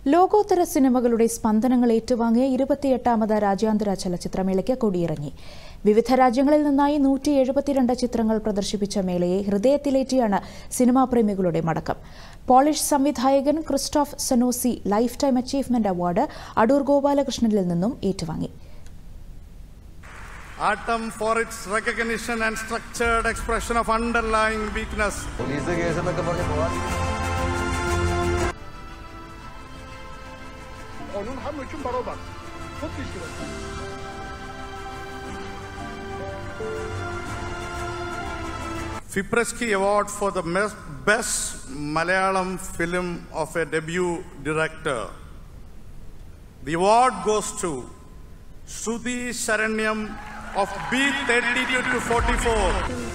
ലോകോത്തര സിനിമകളുടെ സ്പന്ദനങ്ങൾ ഏറ്റുവാങ്ങിയ ഇരുപത്തിയെട്ടാമത് രാജ്യാന്തര ചലച്ചിത്രമേളയ്ക്ക് കൊടിയിറങ്ങി വിവിധ രാജ്യങ്ങളിൽ നിന്നായി നൂറ്റി എഴുപത്തിരണ്ട് ചിത്രങ്ങൾ പ്രദർശിപ്പിച്ച മേളയെ ഹൃദയത്തിലേറ്റിയാണ് സിനിമാ പ്രേമികളുടെ മടക്കം പോളിഷ് സംവിധായകൻ Krzysztof Zanussi lifetime achievement award Adoor ഗോപാലകൃഷ്ണനിൽ നിന്നും ഏറ്റുവാങ്ങി Atom for its recognition and structured expression of underlying weakness. Police case എന്നൊക്കെ പറഞ്ഞ് പോവാൻ قانون هم için beraber. Çok teşekkür ederim. Fipresky Award for the mes- best Malayalam film of a debut director. The award goes to Shruti Sharanyam of B32 to 44.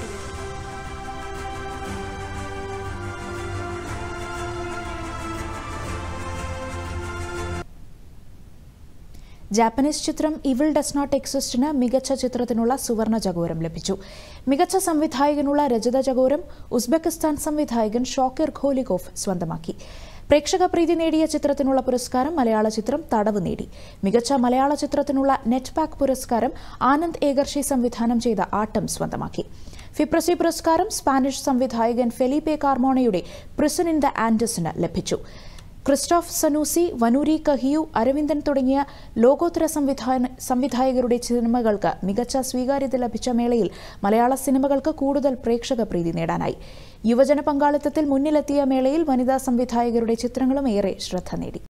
Japanese ചിത്രം evil does not എക്സിസ്റ്റിന് മികച്ച ചിത്രത്തിനുള്ള സുവർണ ചകോരം ലഭിച്ചു മികച്ച സംവിധായകനുള്ള രജത ചകോരം ഉസ്ബെക്കിസ്ഥാൻ സംവിധായകൻ ഷോക്കിർ ഖോലിഗോഫ് സ്വന്തമാക്കി പ്രേക്ഷക പ്രീതി നേടിയ ചിത്രത്തിനുള്ള പുരസ്കാരം മലയാള ചിത്രം തടവ് നേടി മികച്ച മലയാള ചിത്രത്തിനുള്ള നെറ്റ് പാക്ക് പുരസ്കാരം ആനന്ദ് ഏകർഷി സംവിധാനം ചെയ്ത ആട്ടം സ്വന്തമാക്കി ഫിപ്രസി പുരസ്കാരം സ്പാനിഷ് സംവിധായകൻ ഫെലിപ്പെ കാർമോണയുടെ പ്രിസൺ ഇൻ ദ ആൻഡസിന് ലഭിച്ചു Krzysztof Zanussi Wanuri Kahiu Aravindan തുടങ്ങിയ ലോകോത്തര സംവിധാന സംവിധായകരുടെ സിനിമകൾക്ക് മികച്ച സ്വീകാര്യത ലഭിച്ച മേളയിൽ മലയാള സിനിമകൾക്ക് കൂടുതൽ പ്രേക്ഷക പ്രീതി നേടാനായി യുവജന പങ്കാളിത്തത്തിൽ മുന്നിലെത്തിയ മേളയിൽ വനിതാ സംവിധായകരുടെ ചിത്രങ്ങളും ഏറെ ശ്രദ്ധ നേടി